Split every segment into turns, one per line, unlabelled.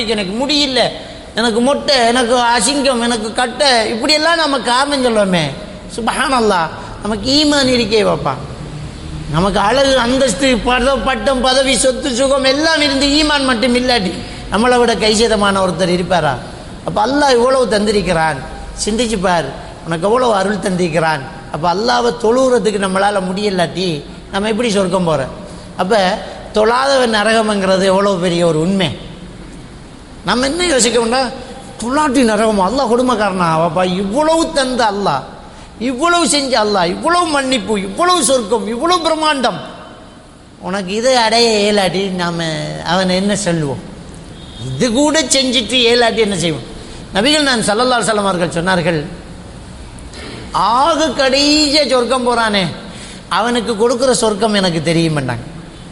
பராமரிக்க எனக்கு முடியல எனக்கு மொட்டை எனக்கு அசிங்கம் எனக்கு கட்டை இப்படியெல்லாம் நம்ம காரணம் சொல்லுவோமே சுபஹானல்லாஹ் நமக்கு ஈமான் இருக்கே பாப்பா நமக்கு அழகு அந்தஸ்து பத பட்டம் பதவி சொத்து சுகம் எல்லாம் இருந்து ஈமான் மட்டும் இல்லாட்டி நம்மளை விட கைசேதமான ஒருத்தர் இருப்பாரா அப்போ அல்லாஹ் இவ்வளவு தந்திருக்கிறான் சிந்திச்சு பார் உனக்கு எவ்வளவு அருள் தந்திருக்கிறான் அப்போ அல்லாவை தொழுகிறதுக்கு நம்மளால் முடியலாட்டி நம்ம எப்படி சொர்க்கம் போகிறோம் அப்போ தொழாதவன் நரகம்ங்கிறது எவ்வளோ பெரிய ஒரு உண்மை நம்ம என்ன யோசிக்கணும்னா துளாட்டி நரகம் அல்லாஹ் கொடுமைக்காரனா அவப்பா இவ்வளவு தந்த அல்லாஹ் இவ்வளவு செஞ்ச அல்லாஹ் இவ்வளவு மன்னிப்பு இவ்வளவு சொர்க்கம் இவ்வளவு பிரம்மாண்டம் உனக்கு இதை அடைய இயலாட்டி நாம் அவனை என்ன சொல்லுவோம் இது கூட செஞ்சுட்டு இயலாட்டி என்ன செய்வோம் நபிகள் நான் சல்லல்லா சலம் அவர்கள் சொன்னார்கள் ஆக கடைசியாக சொர்க்கம் போகிறானே அவனுக்கு கொடுக்குற சொர்க்கம் எனக்கு தெரியுமெண்டாங்க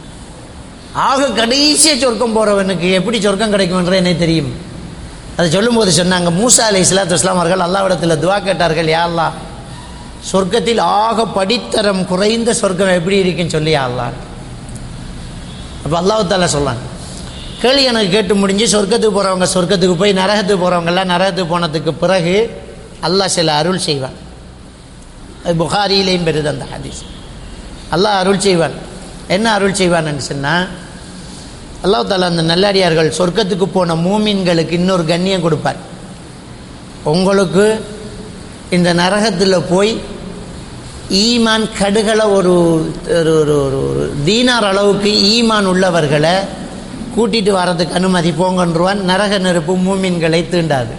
ஆக கடைசியாக சொர்க்கம் போகிறவனுக்கு எப்படி சொர்க்கம் கிடைக்கும்ன்ற எனக்கு தெரியும் அதை சொல்லும்போது சொன்னாங்க மூசா அலி இஸ்லாத்து இஸ்லாம் அவர்கள் அல்லாவிடத்தில் துவா கேட்டார்கள் யா அல்லாஹ் சொர்க்கத்தில் ஆக படித்தரம் குறைந்த சொர்க்கம் எப்படி இருக்குன்னு சொல்லி யா அல்லாஹ் அப்போ அல்லாஹ் தாலா சொல்லாங்க கேள்வி எனக்கு கேட்டு முடிஞ்சு சொர்க்கத்துக்கு போகிறவங்க சொர்க்கத்துக்கு போய் நரகத்துக்கு போகிறவங்கெல்லாம் நரகத்துக்கு போனதுக்கு பிறகு அல்லாஹ் சில அருள் செய்வான் அது புகாரியிலையும் பெறுது அந்த ஹதீஸ் அல்லாஹ் அருள் செய்வான் என்ன அருள் செய்வான்னு சொன்னால் அல்லாஹ் தாலா அந்த நல்லடியார்கள் சொர்க்கத்துக்கு போன மூமின்களுக்கு இன்னொரு கண்ணியம் கொடுப்பார் உங்களுக்கு இந்த நரகத்தில் போய் ஈமான் கடுகளை ஒரு ஒரு ஒரு ஒரு ஒரு தீனார் அளவுக்கு ஈமான் உள்ளவர்களை கூட்டிட்டு வர்றதுக்கு அனுமதி போங்கன்றுவான் நரக நெருப்பு மூமின்களை தீண்டாது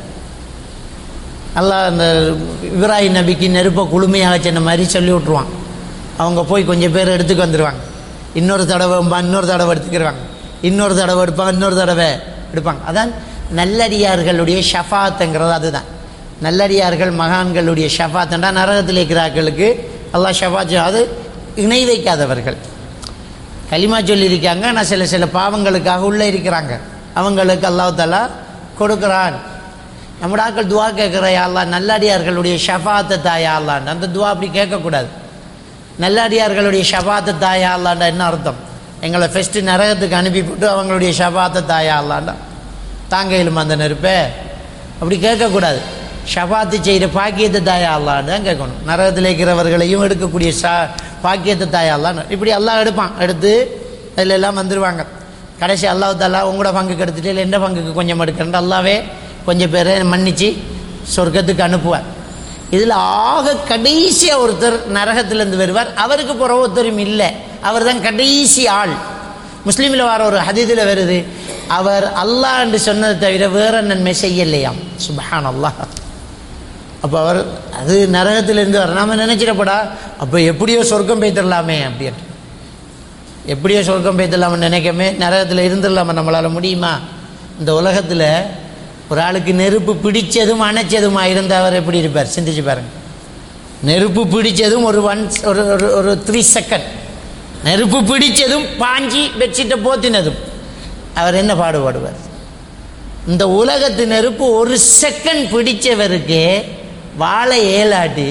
அல்லாஹ் அந்த இப்ராஹிம் நபிக்கு நெருப்பை குளுமையாக சொன்ன மாதிரி சொல்லி விட்ருவான் அவங்க போய் கொஞ்சம் பேர் எடுத்துக்கு வந்துடுவாங்க இன்னொரு தடவை இன்னொரு தடவை எடுத்துக்கிடுவாங்க இன்னொரு தடவை எடுப்பாங்க இன்னொரு தடவை எடுப்பாங்க அதான் நல்லடியார்களுடைய ஷஃபாத்துங்கிறது அதுதான் நல்லடியார்கள் மகான்களுடைய ஷஃபாத்துண்டா நரகத்தில் இருக்கிறார்களுக்கு அல்லாஹ் ஷஃபாத் அது இணை வைக்காதவர்கள் களிமா சொல்லியிருக்காங்க ஆனால் சில சில பாவங்களுக்காக உள்ளே இருக்கிறாங்க அவங்களுக்கு அல்லாஹ் தாலா கொடுக்குறான் நம்மட ஆக்கள் துவா கேட்குற யாழ்லா நல்லடியார்களுடைய ஷஃபாத்தை தாயா அல்லான்னு அந்த துவா அப்படி கேட்கக்கூடாது நல்லடியார்களுடைய ஷஃபாத்தை தாயா அல்லாண்டா என்ன அர்த்தம் எங்களை ஃபஸ்ட்டு நரகத்துக்கு அனுப்பிவிட்டு அவங்களுடைய ஷஃபாத்தை தாயா அல்லாண்டா தாங்கையிலும் அந்த நெருப்பே அப்படி கேட்கக்கூடாது ஷஃபாத்து செய்கிற பாக்கியத்தை தாயா அல்லான்னு தான் கேட்கணும் நரகத்தில் இருக்கிறவர்களையும் எடுக்கக்கூடிய ஷா பாக்கியத்தை தாயா அல்லான்னு இப்படி எல்லாம் எடுப்பான் எடுத்து அதில் எல்லாம் வந்துடுவாங்க கடைசி அல்லாஹ் தாலா உங்களோட பங்குக்கு எடுத்துட்டு இல்லை எந்த பங்குக்கு கொஞ்சம் எடுக்கிறேன் அல்லாவே கொஞ்சம் பேரை மன்னிச்சு சொர்க்கத்துக்கு அனுப்புவார் இதில் ஆக கடைசியாக ஒருத்தர் நரகத்திலேருந்து வருவார் அவருக்கு போகிற ஒருத்தரும் இல்லை அவர் தான் கடைசி ஆள் முஸ்லீமில் வர ஒரு ஹதீதில் வருது அவர் அல்லாஹ் என்று சொன்னதை தவிர வேற நன்மை செய்யலையாம் சுபஹான் அல்லாஹ் அப்போ அவர் அது நரகத்திலேருந்து வர நாம நினைச்சிடப்படா அப்போ எப்படியோ சொர்க்கம் பெய்திடலாமே அப்படின்ட்டு எப்படியோ சொர்க்கம் பெய்திடலாம்னு நினைக்கமே நரகத்தில் இருந்துடலாமா நம்மளால் முடியுமா இந்த உலகத்தில் ஒரு ஆளுக்கு நெருப்பு பிடிச்சதும் அணைச்சதுமா இருந்தால் அவர் எப்படி இருப்பார் சிந்திச்சு பாருங்க நெருப்பு பிடிச்சதும் ஒரு ஒன் ஒரு ஒரு ஒரு த்ரீ செகண்ட் நெருப்பு பிடிச்சதும் பாஞ்சி பெட்ஷீட்டை போத்தினதும் அவர் என்ன பாடுபடுவார் இந்த உலகத்து நெருப்பு ஒரு செகண்ட் பிடிச்சவருக்கு வாழை ஏலாட்டி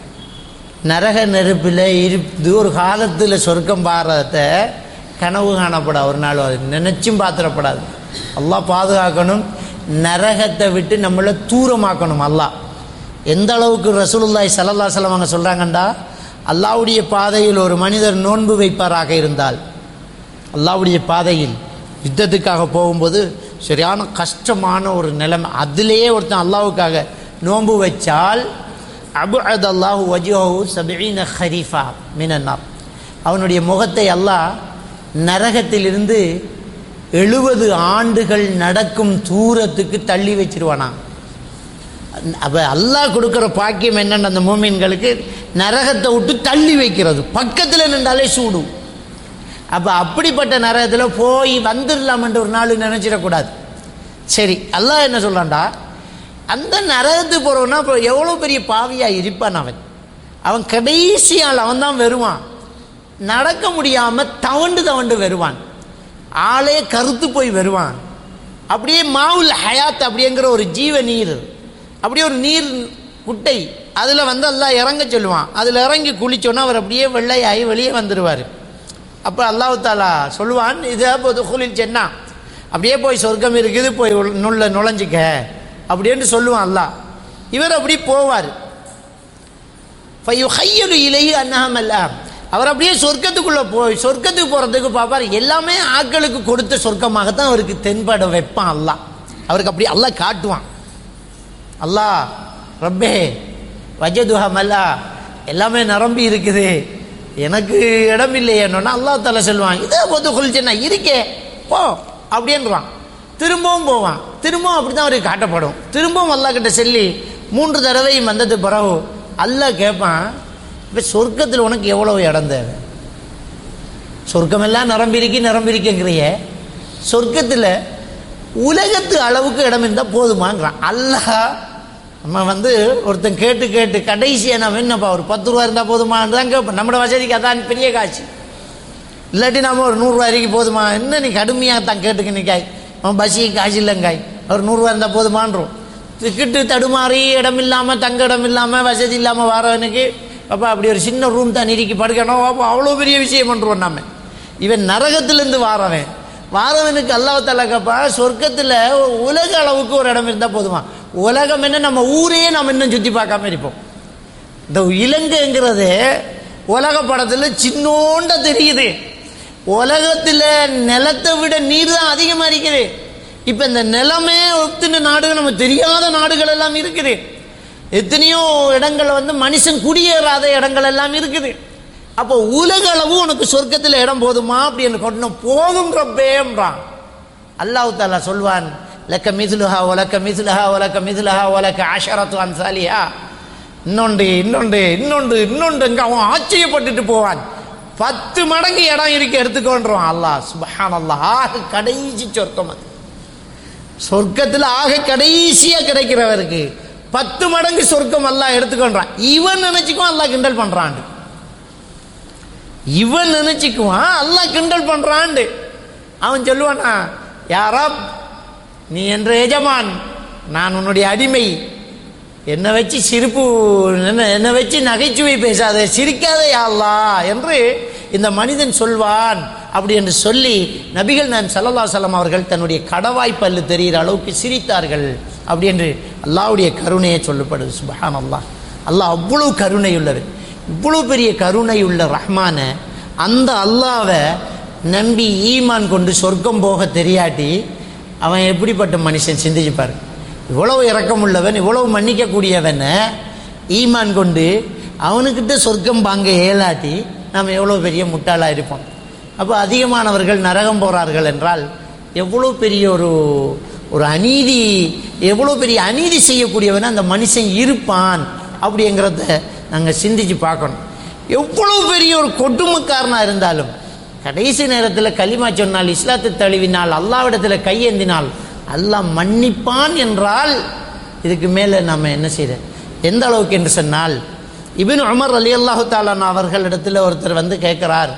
நரக நெருப்பில் இருந்து ஒரு காலத்தில் சொர்க்கம் பாரத கனவு காணப்படா ஒரு நாள் அது நினச்சும் பாத்திரப்படாது அல்லாஹ் பாதுகாக்கணும் நரகத்தை விட்டு நம்மளை தூரமாக்கணும் அல்லாஹ் எந்த அளவுக்கு ரசூலுல்லாய் சல்லல்லா சலம் அவங்க சொல்கிறாங்கண்டா அல்லாவுடைய பாதையில் ஒரு மனிதர் நோன்பு வைப்பாராக இருந்தால் அல்லாவுடைய பாதையில் யுத்தத்துக்காக போகும்போது சரியான கஷ்டமான ஒரு நிலைமை அதிலேயே ஒருத்தன் அல்லாவுக்காக நோன்பு வச்சால் அபு அத் அல்லாஹு வஜோஹு சபீன ஹரீஃபா மினன்னார் அவனுடைய முகத்தை அல்லாஹ் நரகத்திலிருந்து எழுபது ஆண்டுகள் நடக்கும் தூரத்துக்கு தள்ளி வச்சிருவானாம் அப்போ அல்லாஹ் கொடுக்குற பாக்கியம் என்னென்ன அந்த மூமின்களுக்கு நரகத்தை விட்டு தள்ளி வைக்கிறது பக்கத்தில் நின்றாலே சூடும் அப்போ அப்படிப்பட்ட நரகத்தில் போய் வந்துடலாம்ன்ற ஒரு நாள் நினச்சிடக்கூடாது சரி அல்லாஹ் என்ன சொல்கிறான்டா அந்த நரகத்துக்கு போகிறவனா இப்போ எவ்வளோ பெரிய பாவியாக இருப்பான் அவன் அவன் கடைசி ஆள் அவன் தான் வருவான் நடக்க முடியாமல் தவண்டு தவண்டு வருவான் ஆளே கருத்து போய் வருவான் அப்படியே மாவுல் ஹயாத் அப்படிங்கிற ஒரு ஜீவ நீர் அப்படியே ஒரு நீர் குட்டை அதில் வந்து எல்லாம் இறங்க சொல்லுவான் அதில் இறங்கி குளிச்சோன்னா அவர் அப்படியே வெள்ளையாகி வெளியே வந்துடுவார் அப்போ அல்லாஹ் தாலா சொல்லுவான் இதே பொதுகுலில் சென்னா அப்படியே போய் சொர்க்கம் இருக்குது போய் உள்- நுள்ள நுழைஞ்சிக்க அப்படின்னு சொல்லுவான் அல்லாஹ் இவர் அப்படி போவார் ஃபையுஹையலு இலைஹி அன்னஹமல்ல அவர் அப்படியே சொர்க்கத்துக்குள்ளே போய் சொர்க்கத்துக்கு போகிறதுக்கு பார்ப்பார் எல்லாமே ஆட்களுக்கு கொடுத்த சொர்க்கமாகத்தான் அவருக்கு தென்பட வைப்பான் அல்லாஹ் அவருக்கு அப்படி அல்லாஹ் காட்டுவான் அல்லாஹ் ரப்பே வஜதுஹா மல்லா எல்லாமே நிரம்பி இருக்குது எனக்கு இடம் இல்லையேன்னா அல்லாஹ் தலை சொல்லுவான் இதே போது கொலிச்சேன்னா இருக்கே போ அப்படின்றான் திரும்பவும் போவான் திரும்பவும் அப்படி தான் அவருக்கு காட்டப்படும் திரும்பவும் அல்லாஹ் கிட்ட சொல்லி மூன்று தடவையும் வந்தது பிறகு அல்லாஹ் கேட்பான் இப்போ சொர்க்கத்தில் உனக்கு எவ்வளவு இடம் தேவை சொர்க்கமெல்லாம் நிரம்பிருக்கு நிரம்பிருக்குங்கிறிய சொர்க்கத்தில் உலகத்து அளவுக்கு இடம் இருந்தால் போதுமாங்கிறான் அல்லாஹ் நம்ம வந்து ஒருத்தன் கேட்டு கேட்டு கடைசியாக நம்ம என்னப்பா ஒரு பத்து ரூபா இருந்தால் போதுமான்னு தான் கேட்போம் நம்மளோட வசதிக்கு அதான் பெரிய காட்சி இல்லாட்டி நம்ம ஒரு நூறுரூவா வரைக்கும் போதுமா என்ன நீ கடுமையாக தான் கேட்டுக்கு நிற்காய் அவன் பஸ்ஸுக்கு காசு இல்லைங்காய் ஒரு நூறுரூவா இருந்தால் போதுமான்றோம் டிக்கெட்டு தடுமாறி இடம் இல்லாமல் தங்க இடம் இல்லாமல் வசதி இல்லாமல் வரவனுக்கு அப்பா அப்படி ஒரு சின்ன ரூம் தான் இறுக்கி படுக்கணும் அப்போ அவ்வளோ பெரிய விஷயம் பண்ணுறோம் நம்ம இவன் நரகத்திலேருந்து வாரவன் வாரவனுக்கு அல்லாஹால கேப்பா சொர்க்கத்தில் உலக அளவுக்கு ஒரு இடம் இருந்தால் போதுமா உலகம் என்ன நம்ம ஊரையே நம்ம இன்னும் சுற்றி பார்க்காம இருப்போம் இந்த இலங்கைங்கிறது உலக படத்தில் சின்னோண்ட தெரியுது உலகத்தில் நிலத்தை விட நீர் தான் அதிகமாக இருக்குது இப்போ இந்த நிலமே ஒத்துன நாடுகள் நம்ம தெரியாத நாடுகள் எல்லாம் இருக்குது எத்தனையோ இடங்கள் வந்து மனுஷன் குடியேறாத இடங்கள் எல்லாம் இருக்குது அப்போ உலக அளவு உனக்கு சொர்க்கத்தில் இடம் போதுமா அப்படின்னு கொண்டு போதும் ரப்பேன்றான் அல்லாஹ் தாலா சொல்வான் லக்க மிதுலுஹா ஒலக்க மிதுலுஹா ஒலக்க மிதுலுஹா ஒலக்க ஆஷரத்து அன்சாலியா இன்னொன்று இன்னொன்று இன்னொன்று இன்னொன்று அவன் ஆச்சரியப்பட்டுட்டு போவான் பத்து மடங்கு இடம் இருக்கு எடுத்துக்கொண்டுருவான் அல்லாஹ் சுபஹான் அல்லாஹ் ஆக கடைசி சொர்க்கம் அது சொர்க்கத்தில் ஆக கடைசியா கிடைக்கிறவருக்கு பத்து மடங்கு சொர்க்கம் அல்லாஹ் எடுத்துக்கொண்டான் இவன் நினைச்சுக்குவான் அல்லாஹ் கிண்டல் பண்றான் இவன் நினைச்சுக்குவான் அல்லாஹ் கிண்டல் பண்றான் அவன் சொல்லுவானா யாரா நீ என்ற எஜமான் நான் உன்னுடைய அடிமை என்னை வச்சு சிரிப்பு என்ன என்னை வச்சு நகைச்சுவை பேசாத சிரிக்காதே யா அல்லாஹ் என்று இந்த மனிதன் சொல்வான் அப்படி என்று சொல்லி நபிகள் நான் சல்லல்லா சலம் அவர்கள் தன்னுடைய கடவாய் பல்லு தெரிகிற அளவுக்கு சிரித்தார்கள் அப்படி என்று அல்லாஹ்வுடைய கருணையை சொல்லப்படுது சுபஹான் அல்லாஹ் அல்லாஹ் அவ்வளவு கருணை உள்ளவர் இவ்வளவு பெரிய கருணை உள்ள ரஹ்மான அந்த அல்லாவை நம்பி ஈமான் கொண்டு சொர்க்கம் போக தெரியாட்டி அவன் எப்படிப்பட்ட மனுஷன் சிந்திச்சுப்பார் இவ்வளவு இரக்கம் உள்ளவன் இவ்வளவு மன்னிக்கக்கூடியவன் ஈமான் கொண்டு அவனுக்கிட்ட சொர்க்கம் வாங்க இயலாட்டி நாம் எவ்வளோ பெரிய முட்டாளாக இருப்போம் அப்போ அதிகமானவர்கள் நரகம் போகிறார்கள் என்றால் எவ்வளோ பெரிய ஒரு ஒரு அநீதி எவ்வளோ பெரிய அநீதி செய்யக்கூடியவன் அந்த மனுஷன் இருப்பான் அப்படிங்கிறத நாங்கள் சிந்திச்சு பார்க்கணும் எவ்வளோ பெரிய ஒரு கொடுமைக்காரனாக இருந்தாலும் கடைசி நேரத்தில் களிமா சொன்னால் இஸ்லாத்தை தழுவினால் அல்லாவிடத்தில் கையேந்தினால் அல்லாஹ் மன்னிப்பான் என்றால் இதுக்கு மேலே நம்ம என்ன செய்யறது எந்த அளவுக்கு என்று சொன்னால் இபின் உமர் அலி அல்லாஹு தாலான் அவர்களிடத்தில் ஒருத்தர் வந்து கேட்குறார்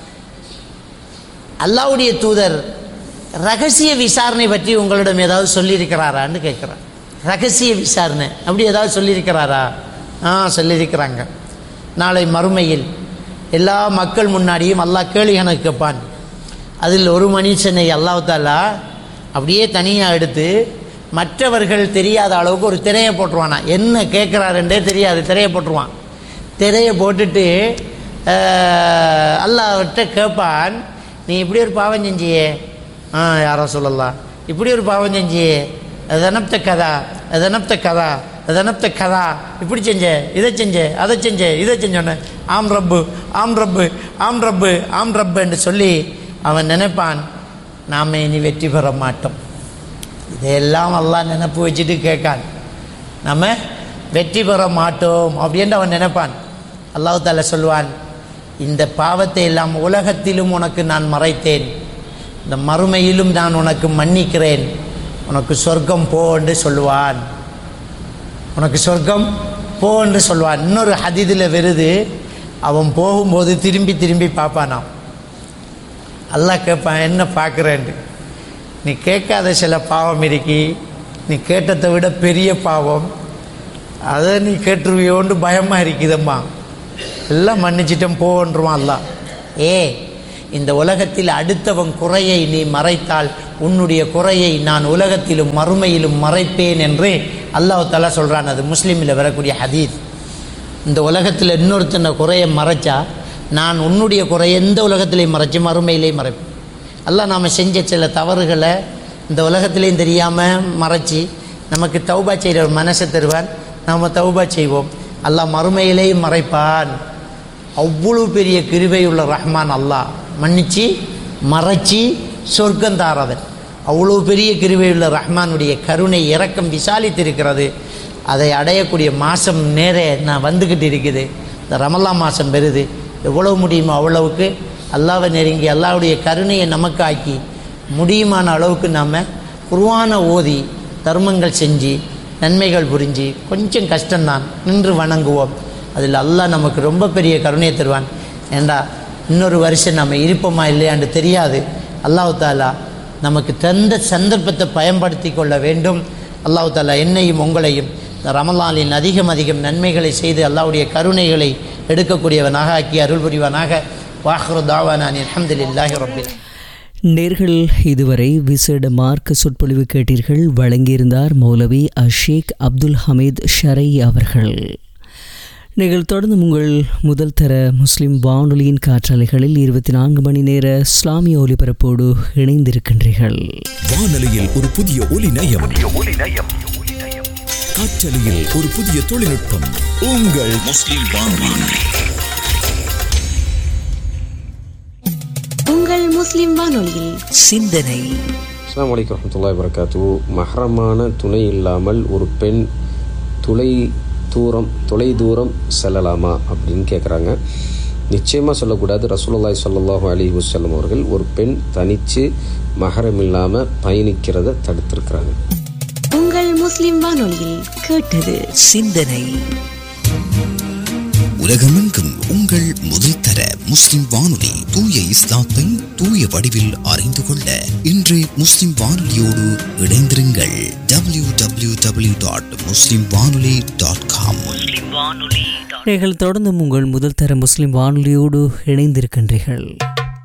அல்லாவுடைய தூதர் ரகசிய விசாரணை பற்றி உங்களிடம் ஏதாவது சொல்லியிருக்கிறாரான்னு கேட்குறார் ரகசிய விசாரணை அப்படி ஏதாவது சொல்லியிருக்கிறாரா ஆ சொல்லியிருக்கிறாங்க நாளை மறுமையில் எல்லா மக்கள் முன்னாடியும் அல்லாஹ் கேள்வி கணக்கு கேட்பான் அதில் ஒரு மனுஷனை அல்லாஹ் தாலா அப்படியே தனியாக எடுத்து மற்றவர்கள் தெரியாத அளவுக்கு ஒரு திரையை போட்டுருவானா என்ன கேட்குறாருன்றே தெரியாது திரையை போட்டுருவான் திரையை போட்டுட்டு அஹ், அல்லாஹ்கிட்ட கேட்பான் நீ இப்படி ஒரு பாவம் செஞ்சியே ஆ யாரோ சொல்லலாம் இப்படி ஒரு பாவம் செஞ்சியே அது அனப்த கதா அது அனப்த கதா அது அனப்த கதா இப்படி செஞ்ச இதை செஞ்ச அதை செஞ்ச இதை செஞ்சோன்னு ஆம் ரப்பு ஆம் ரப்பு ஆம் ரப்பு ஆம் ரப்புன்னு சொல்லி அவன் நினைப்பான் நாம் இனி வெற்றி பெற மாட்டோம் இதையெல்லாம் அல்லாஹ் நினப்பு வச்சுட்டு கேட்கான் நம்ம வெற்றி பெற மாட்டோம் அப்படின்னு அவன் நினைப்பான் அல்லாஹ் தாலா சொல்வான் இந்த பாவத்தை எல்லாம் உலகத்திலும் உனக்கு நான் மறைத்தேன் இந்த மறுமையிலும் நான் உனக்கு மன்னிக்கிறேன் உனக்கு சொர்க்கம் போ என்று சொல்லுவான் உனக்கு சொர்க்கம் போ என்று சொல்வான் இன்னொரு ஹதீதில் வருது அவன் போகும்போது திரும்பி திரும்பி பார்ப்பானாம் அல்லாஹ் கேட்பான் என்ன பார்க்குறேன்ட்டு நீ கேட்காத சில பாவம் இருக்கி நீ கேட்டதை விட பெரிய பாவம் அதை நீ கேட்டுருவியோண்டு பயமாக இருக்குதம்மா எல்லாம் மன்னிச்சிட்டேன் போன்றுவான் அல்லாஹ் ஏ இந்த உலகத்தில் அடுத்தவன் குறையை நீ மறைத்தால் உன்னுடைய குறையை நான் உலகத்திலும் மறுமையிலும் மறைப்பேன் என்று அல்லாஹ் தஆலா சொல்கிறான் அது முஸ்லீமில் வரக்கூடிய ஹதீஸ் இந்த உலகத்தில் இன்னொருத்தனை குறையை மறைச்சா நான் உன்னுடைய குறையை எந்த உலகத்திலையும் மறைச்சு மறுமையிலையும் மறைப்பேன் அல்லாஹ் நாம் செஞ்ச சில தவறுகளை இந்த உலகத்திலையும் தெரியாமல் மறைச்சி நமக்கு தௌபா செய்கிற ஒரு மனசை தருவான் நாம் தௌபா செய்வோம் அல்லாஹ் மறுமையிலேயும் மறைப்பான் அவ்வளோ பெரிய கிருபையுள்ள ரஹ்மான் அல்லாஹ் மன்னிச்சு மறைச்சி சொர்க்கம் தாரவன் அவ்வளோ பெரிய கிருபையுள்ள ரஹ்மானுடைய கருணை இரக்கம் விசாலித்திருக்கிறது அதை அடையக்கூடிய மாதம் நேரே நான் வந்துக்கிட்டு இருக்குது இந்த ரமல்லா மாதம் பெறுது எவ்வளவு முடியுமோ அவ்வளவுக்கு அல்லாவை நெருங்கி அல்லாவுடைய கருணையை நமக்கு ஆக்கி முடியுமான அளவுக்கு நாம் குர்ஆனை ஓதி தர்மங்கள் செஞ்சு நன்மைகள் புரிஞ்சு கொஞ்சம் கஷ்டம்தான் நின்று வணங்குவோம் அதில் அல்லாஹ் நமக்கு ரொம்ப பெரிய கருணையை தருவான் ஏண்டா இன்னொரு வருஷம் நம்ம இருப்போமா இல்லையான்னு தெரியாது அல்லாஹ் தாலா நமக்கு தந்த சந்தர்ப்பத்தை பயன்படுத்தி கொள்ள வேண்டும் அல்லாஹ் தாலா என்னையும் உங்களையும் இந்த ரமலானின் அதிகம் அதிகம் நன்மைகளை செய்து அல்லாஹ்வுடைய கருணைகளை எடுக்கக்கூடியவனாக ஆக்கி அருள் புரிவானாக வாஹ்ரு தாவானான் அல்ஹம்துலில்லாஹி ரப்பில்
நேர்கள் இதுவரை விசேட மார்க்க சொற்பொழிவு கேட்டீர்கள் வழங்கியிருந்தார் மௌலவி அஷேக் அப்துல் ஹமீத் ஷரை அவர்கள் நீங்கள் தொடர்ந்து உங்கள் முதல் தர முஸ்லிம் வானொலியின் காற்றாலைகளில் இருபத்தி நான்கு மணி நேர இஸ்லாமிய ஒலிபரப்போடு இணைந்திருக்கின்றீர்கள்
வானொலியில் ஒரு புதிய ஒலி நயம் காற்றலையில் ஒரு புதிய தொழில்நுட்பம் உங்கள் முஸ்லிம் வானொலி
உங்கள் முஸ்லிம் வானொலியில்
சிந்தனை
அஸ்ஸலாமு அலைக்கும் வரமத்துல்லாஹி வரகாத்து மஹரமான துணை இல்லாமல் ஒரு பெண் துளை தூரம் தொலை தூரம் செல்லலாமா அப்படின்னு கேட்குறாங்க நிச்சயமாக சொல்லக்கூடாது ரசூலுல்லாஹி ஸல்லல்லாஹு அலைஹி வஸல்லம் அவர்கள் ஒரு பெண் தனித்து மஹரம் இல்லாமல் பயணிக்கிறத தடுத்திருக்கிறாங்க
உங்கள் முஸ்லிம் வானொலியில் கேட்டது
சிந்தனை
உலகமெங்கும் உங்கள் முதல் தர முஸ்லிம் வானொலி தூய இஸ்லாத்தை தூய வடிவில் அறிந்து கொள்ள இன்று முஸ்லிம் வானொலியோடு இணைந்திருங்கள் W W W dot Muslim வானொலி டாட் காம்
நீங்கள் தொடர்ந்து உங்கள் முதல் தர முஸ்லிம் வானொலியோடு இணைந்திருக்கின்றீர்கள்